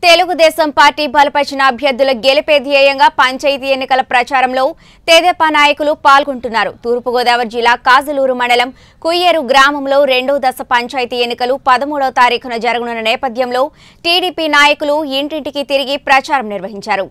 Telugu Desam party బలపరిచిన అభ్యర్థుల గెలిపే ధ్యేయంగా పంచాయతీ ఎన్నికల ప్రచారంలో తెదేపా నాయకులు పాల్గొంటున్నారు తూర్పుగోదావరి జిల్లా కాజలూరు మండలం కుయ్యేరు గ్రామంలో రెండో దశ పంచాయతీ ఎన్నికలు పదమూడవ తారీఖున జరగనున్న నేపథ్యంలో టీడీపీ నాయకులు ఇంటింటికి తిరిగి ప్రచారం నిర్వహించారు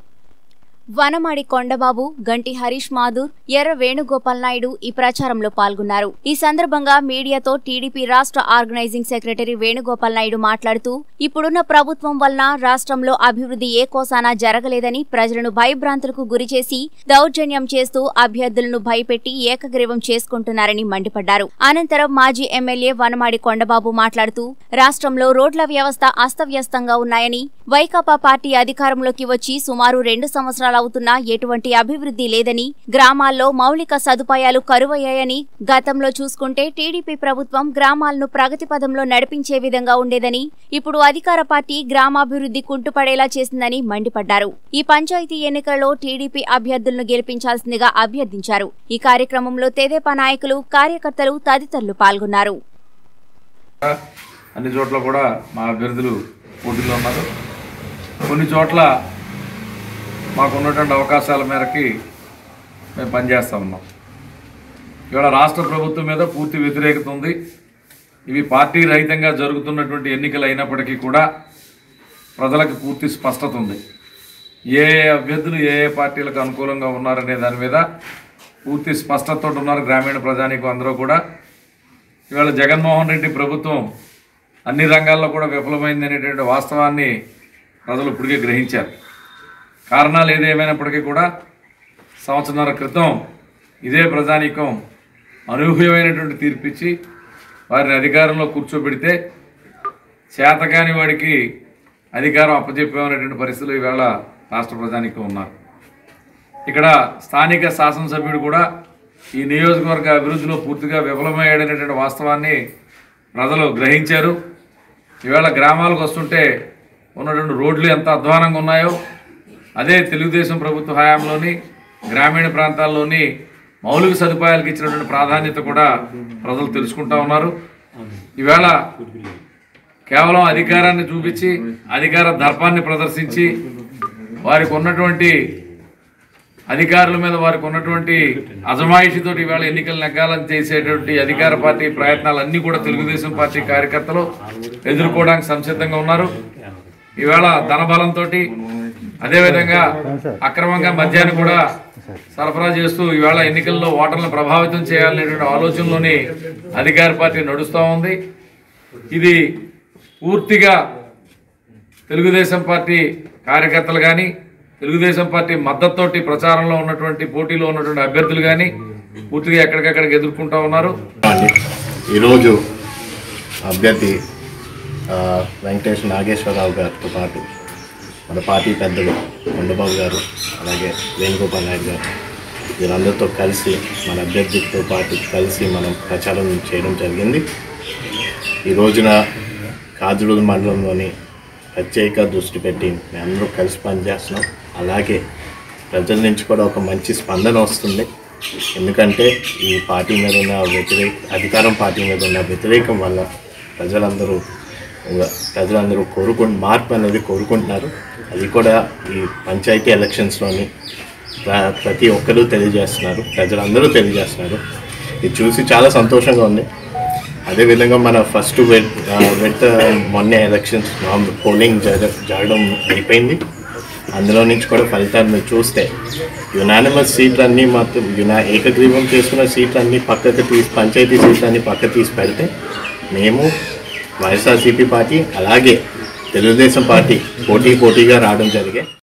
వనమాడి కొండబాబు గంటి హరీష్ మాధుర్ ఎర్ర వేణుగోపాల్ నాయుడు ఈ ప్రచారంలో పాల్గొన్నారు ఈ సందర్భంగా మీడియాతో టీడీపీ రాష్ట్ర ఆర్గనైజింగ్ సెక్రటరీ వేణుగోపాల్ నాయుడు మాట్లాడుతూ ఇప్పుడున్న ప్రభుత్వం వలన రాష్ట్రంలో అభివృద్ధి ఏ కోసానా జరగలేదని ప్రజలను భయభ్రాంతులకు గురిచేసి దౌర్జన్యం చేస్తూ అభ్యర్థులను భయపెట్టి ఏకగ్రీవం చేసుకుంటున్నారని మండిపడ్డారు అనంతరం మాజీ ఎమ్మెల్యే వనమాడి కొండబాబు మాట్లాడుతూ రాష్ట్రంలో రోడ్ల వ్యవస్థ అస్తవ్యస్తంగా ఉన్నాయని వైకాపా పార్టీ అధికారంలోకి వచ్చి సుమారు రెండు సంవత్సరాలవుతున్నా ఎటువంటి అభివృద్ధి లేదని గ్రామాల్లో మౌలిక సదుపాయాలు కరువయ్యాయని గతంలో చూసుకుంటే టీడీపీ ప్రభుత్వం గ్రామాలను ప్రగతి పదంలో నడిపించే విధంగా ఉండేదని ఇప్పుడు అధికార పార్టీ గ్రామాభివృద్ధి కుంటుపడేలా చేసిందని మండిపడ్డారు ఈ పంచాయతీ ఎన్నికల్లో టీడీపీ అభ్యర్థులను గెలిపించాల్సిందిగా అభ్యర్థించారు ఈ కార్యక్రమంలో తెదేపా నాయకులు కార్యకర్తలు తదితరులు పాల్గొన్నారు అన్ని చోట్ల కూడా మా అభ్యర్థులు పోటీలో ఉన్నారు కొన్ని చోట్ల మాకు ఉన్నటువంటి అవకాశాల మేరకి మేము పనిచేస్తూ ఉన్నాం ఇవాళ రాష్ట్ర ప్రభుత్వం మీద పూర్తి వ్యతిరేకత ఉంది ఇవి పార్టీ రహితంగా జరుగుతున్నటువంటి ఎన్నికలు అయినప్పటికీ కూడా ప్రజలకు పూర్తి స్పష్టత ఉంది ఏ ఏ అభ్యర్థులు ఏ ఏ పార్టీలకు అనుకూలంగా ఉన్నారనే దాని మీద పూర్తి స్పష్టతతో ఉన్నారు గ్రామీణ ప్రజానీకం అందరూ కూడా ఇవాళ జగన్మోహన్ రెడ్డి ప్రభుత్వం అన్ని రంగాల్లో కూడా విఫలమైంది అనేటువంటి వాస్తవాన్ని ప్రజలు ఇప్పటికే గ్రహించారు కారణాలు ఏదేమైనప్పటికీ కూడా సంవత్సరాల క్రితం ఇదే ప్రజానీకం అనూహ్యమైనటువంటి తీర్పిచ్చి వారిని అధికారంలో కూర్చోబెడితే చేతకాని వాడికి అధికారం అప్పచెప్పామనేటువంటి పరిస్థితులు ఈవేళ రాష్ట్ర ప్రజానీకం ఉన్నారు ఇక్కడ స్థానిక శాసనసభ్యుడు కూడా ఈ నియోజకవర్గ అభివృద్ధిలో పూర్తిగా విఫలమయ్యాడనేటువంటి వాస్తవాన్ని ప్రజలు గ్రహించారు ఈవేళ గ్రామాలకు వస్తుంటే ఉన్నటువంటి రోడ్లు ఎంత అధ్వానంగా ఉన్నాయో అదే తెలుగుదేశం ప్రభుత్వ హయాంలోని గ్రామీణ ప్రాంతాల్లోని మౌలిక సదుపాయాలకు ఇచ్చినటువంటి ప్రాధాన్యత కూడా ప్రజలు తెలుసుకుంటా ఉన్నారు ఈవేళ కేవలం అధికారాన్ని చూపించి అధికార దర్పాన్ని ప్రదర్శించి వారికి ఉన్నటువంటి అధికారుల మీద వారికి ఉన్నటువంటి అజమాయిషితో ఇవాళ ఎన్నికలు నెగ్గాలని చేసేటువంటి అధికార పార్టీ ప్రయత్నాలన్నీ కూడా తెలుగుదేశం పార్టీ కార్యకర్తలు ఎదుర్కోవడానికి సంసిద్ధంగా ఉన్నారు ఈవేళ ధనబలంతో అదేవిధంగా అక్రమంగా మద్యాన్ని కూడా సరఫరా చేస్తూ ఈవేళ ఎన్నికల్లో ఓటర్లను ప్రభావితం చేయాలనేటువంటి ఆలోచనలోని అధికార పార్టీ నడుస్తూ ఉంది ఇది పూర్తిగా తెలుగుదేశం పార్టీ కార్యకర్తలు కానీ తెలుగుదేశం పార్టీ మద్దతుతోటి ప్రచారంలో ఉన్నటువంటి పోటీలో ఉన్నటువంటి అభ్యర్థులు కానీ పూర్తిగా ఎక్కడికక్కడికి ఎదుర్కొంటా ఉన్నారు అండి ఈరోజు అభ్యర్థి ఆ, వెంకటేష్ నాగేశ్వరరావు గారితో పాటు మన పార్టీ పెద్దలు కొండబాబు గారు అలాగే వేణుగోపాల్ నాయుడు గారు వీరందరితో కలిసి మన అభ్యర్థితో పాటు కలిసి మనం ప్రచారం చేయడం జరిగింది ఈ రోజున కాజులూరు మండలంలోని ప్రత్యేక దృష్టి పెట్టి మేమందరూ కలిసి పనిచేస్తున్నాం అలాగే ప్రజల నుంచి కూడా ఒక మంచి స్పందన వస్తుంది ఎందుకంటే ఈ పార్టీ మీద ఉన్న వ్యతిరేక అధికారం పార్టీ మీద ఉన్న వ్యతిరేకం వల్ల ప్రజలందరూ ప్రజలందరూ కోరుకు మార్పు అనేది కోరుకుంటున్నారు అది కూడా ఈ పంచాయతీ ఎలక్షన్స్లోని ప్ర- ప్రతి ఒక్కరూ తెలియజేస్తున్నారు ప్రజలందరూ తెలియజేస్తున్నారు ఇది చూసి చాలా సంతోషంగా ఉంది అదేవిధంగా మన ఫస్ట్ వెట్ ఆ, వెట్ మొన్న ఎలక్షన్స్ పోలింగ్ జర జరగడం అయిపోయింది అందులో నుంచి కూడా ఫలితాలు మీరు చూస్తే యునానిమస్ సీట్లన్నీ మాత్రం యునా ఏకగ్రీవం చేసుకున్న సీట్లన్నీ పక్కకు తీసి పంచాయతీ సీట్లన్నీ పక్కకు తీసి పెడితే మేము వైఎస్ఆర్సీపీ పార్టీ అలాగే తెలుగుదేశం పార్టీ పోటీ పోటీగా రావడం జరిగే